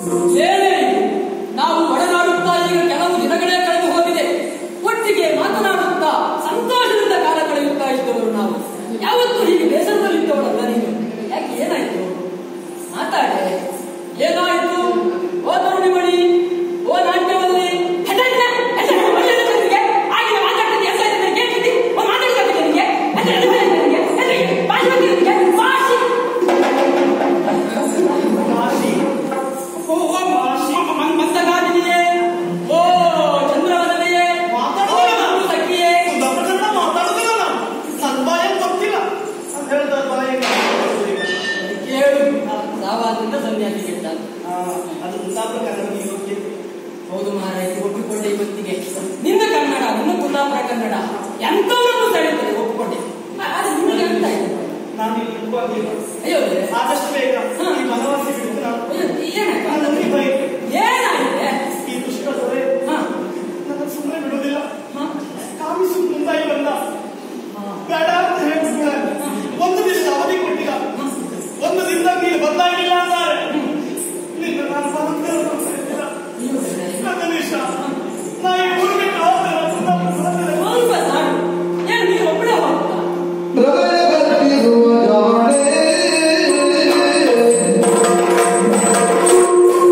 ಏನೇ ಇದು? ನಾವು ಒಡನಾಡುತ್ತಾ ಈಗ ಕೆಲವು ದಿನಗಳೇ ಕಳೆದು ಹೋಗಿದೆ ಒಟ್ಟಿಗೆ ಮಾತನಾಡುತ್ತಾ ಸಂತೋಷದಿಂದ ಕಾಲ ಕಳೆಯುತ್ತಾ ಇದ್ದವರು ನಾವು ಯಾವತ್ತೂ ಹೀಗೆ ಬೇಸರದಲ್ಲಿದ್ದವರಲ್ಲ ನೀನು ಯಾಕೆ ಏನಾಯ್ತು ಮಾತಾಡೆ ಏನಾಯ್ತು ಓ ತರುಣಿಮಣಿ ಓ ನಾಟ್ಯವಲ್ಲಿ ಹೆದರಿನ, ಹೆದರಿನ, ಒಳ್ಳೆಯದು ನಿನಗೆ. ಆಗಿನ ಮಾತಾಡ್ತಿದ್ದೆ, ಎಂತ ಇದೆ ನಿನಗೆ? ಕೇಳ್ತಿದ್ದಿ? ಓ ಮಾತಾಡ್ತಾ ಇದ್ದೆ ನಿನಗೆ? ಹೆದರಿನ, ಹೆದರಿನ ನಿನಗೆ? ಹೆದರಿನ, ಭಾಷೆ ಬಂದಿದೆ ನಿನಗೆ? ಭಾಷೆ. ಮಾಸಿ ಓ, ಓ, ಮ- ಮ- ಮಂದಗಾಮಿನಿಯೇ, ಓ ಚಂದ್ರವದನೆಯೇ, ಓ ಮಾತಾಡುವುದಿಲ್ಲ. ಸಖಿಯೇ, ಕುಂದಾಪುರದನ್ನ ಮಾತಾಡುದಿಲ್ಲ ನಾನು. ನನ್ ಬಾಯಲ್ಲಿ ಗೊತ್ತಿಲ್ಲ ಅಂತ ಹೇಳಿದ ಬಾಯಿಗೆ ಕೇಳು ಸಾವಾದ್ರಿಂದ ಸನ್ಯಾಸಿ ಕೆಟ್ಟ ಆ, ಅದು ಕುಂದಾಪುರ ಕನ್ನಡ ನೀವು ಗೊತ್ತಿಲ್ಲ. ಹೌದು ಮಹಾರಾಜ ಒಪ್ಪಿಕೊಂಡೆ ಇವತ್ತಿಗೆ ನಿನ್ನ ಕನ್ನಡ ನಿನ್ನ ಕುಂದಾಪುರ ಕನ್ನಡ ಎಂತವರನ್ನು ಸೆಳೆಯುತ್ತದೆ ಒಪ್ಪಿಕೊಂಡೆ ಆ- ಆದ್ರೆ ನಿಮಗೆ ಅಂತ ಇದೆ ನಾನು ಇಲ್ಲಿ ಇರುವಾಗಿಲ್ಲ. ಅಯ್ಯೋ ದೇವ್ರೇ. ಆದಷ್ಟು ಬೇಗ ಈ ವನವಾಸಿ ಬಿಟ್ಟು ನಾನು ಅಯ್ಯೋ, ಏನಾಯ್ತು? ನನ್ನ ಬೈಕ್ ಏನಾಗಿದೆ ಈ ದುಷ್ಟ ದೊರೆ ಹಾ ನನ್ನ ಸುಮ್ಮನೆ ಬಿಡುವುದಿಲ್ಲ ಹಾ ಕಾಮಿಸು ಮುಂದಾಗಿ ಬಂದ ಬೇಡ ಅಂತ ಹೇಳ್ಬಿಟ್ಟ ಒಂದು ದಿನದ ಅವಧಿ ಕೊಟ್ಟಿಲ್ಲ ಒಂದು ದಿನದ ನೀನು ಬದಲಾಗಿಲ್ಲ ಅಂತಾರೆ ನಿನ್ನ ನಾನು ಬದುಕಲು ಬರ್ತಿದ್ದಿಲ್ಲ. ಅಯ್ಯೋ ದೇವ್ರೇ. ನನ್ನ ಇಷ್ಟ ನಾ ಈ ಊರು ಬಿಟ್ಟು ಹೋಗ್ತೇನೆ, ಕುಂದಾಪುರ ಹೋಗ್ತೇನೆ. ಸ್ವಲ್ಪ ತಾಳು. ಏನು ನೀನು ಒಬ್ಬಳೇ ಹೋಗ್ತಾ ಹೃದಯ ಕಟ್ಟಿರುವ ಜಾಣೆ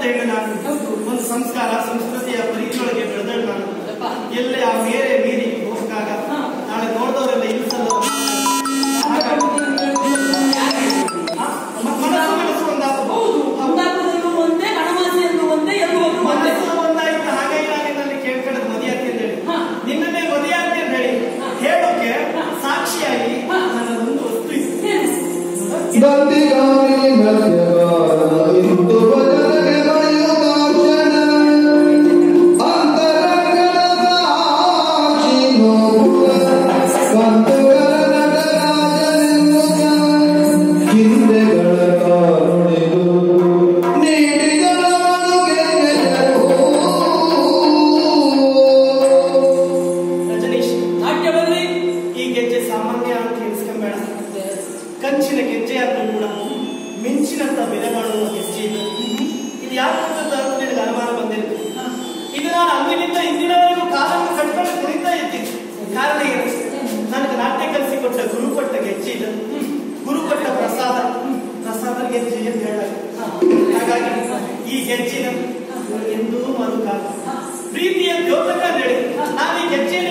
ಬೆಟ್ಟದ ಹೆಣ್ಣು ನಾನು ಹೌದು. ಒಂದು ಸಂಸ್ಕಾರ ಸಂಸ್ಕೃತಿಯ ಪರಿಧಿಯೊಳಗೆ ಬೆಳೆದಳು ನಾನು ಅಪ್ಪ. ಎಲ್ಲೇ ಆ ಮೇರೆ ಮೀರಿ ಹೋಗಾಗ ಹಾ. ನಾಳೆ ನೋಡಿದವರೆಲ್ಲ ಇಳಿಸಲ್ಲ ಮನಸ್ಸು ಮನಸ್ಸು ಒಂದಾದ ಹೌದು ಕುಂದಾಪುರದಲ್ಲೂ ಒಂದೇ ಕಣಮಾಸೆಯಲ್ಲೂ ಒಂದೇ ಎಲ್ಲೂ ಹೋದ್ರು ಒಂದೇ ಮನಸ್ಸು ಒಂದಾಯ್ತು ಹಾಗಾಗಿ ನಾನು ನಿನ್ನಲ್ಲಿ ಕೇಳ್ಕೊಳ್ಳೋದು ಮದುವೆ ಅಂತ ಹೇಳಿ ಹಾ. ನಿನ್ನನ್ನೇ ಮದುವೆ ಅಂತ ಹೇಳಿ ಹಾ. ಹೇಳೋಕೆ ಹಾ. ಸಾಕ್ಷಿಯಾಗಿ ಹಾ. ನನ್ನ ಒಂದು ವಸ್ತು ಇತ್ತು ಏನು? ದಂತಿಗಾಮಿ ಮಧ್ಯಗಾನ ಇಂದು ಭಜನೆಗೆ ಬರೆಯುತ್ತಾಕ್ಷಣ ಅಂತರಂಗದ ಸಾಕ್ಷಿ ನೋಡುವ ಸಂತುಗಳ ನಟರಾಜನೆನ್ನುತ್ತ ಹಿಂದೆಗಳ ಕಾರುಣಿದು ನೀಡಿದಳ ರಜನೀಶ್ ನಾಟ್ಯದಲ್ಲಿ ಈ ಗೆಜ್ಜೆ ಸಾಮಾನ್ಯ ಅಂತ ಎಣಿಸ್ಕೊಂಬೇಡ ಕಂಚಿನ ಗೆಜ್ಜೆ ಆದ್ರೂ ಕೂಡ ಮಿಂಚಿನಂತ ಬೆಲೆ ಮಾಡುವ ಗೆಜ್ಜೆ ಇದು ಇದು ಯಾಕೆ ಅಂತ ನಿನಗೆ ಅನುಮಾನ ಬಂದಿರುತ್ತೆ ಇದು ನಾನು ಅಂದಿನಿಂದ ಇಂದಿನವರೆಗೂ ಕಾಲನ್ನು ಕಟ್ಕೊಂಡು ಕುಣಿತಾ ಇದ್ದೀನಿ ಕಾರಣ ಏನು ನನಗೆ ನಾಟ್ಯ ಕಲಿಸಿಕೊಟ್ಟ ಗುರು ಕೊಟ್ಟ ಗೆಜ್ಜೆ ಇದು ಗುರು ಕೊಟ್ಟ ಪ್ರಸಾದ ಪ್ರಸಾದ ಗೆಜ್ಜೆ ಅಂತ ಹೇಳಲ್ಲ ಹಾಗಾಗಿ ಈ ಗೆಜ್ಜಿನ ಎಂದೂ ಮರುಕಾಲ ಪ್ರೀತಿಯ ದ್ಯೋತಕ ಹೇಳಿ ನಾನು ಈ ಗೆಜ್ಜೆಯನ್ನು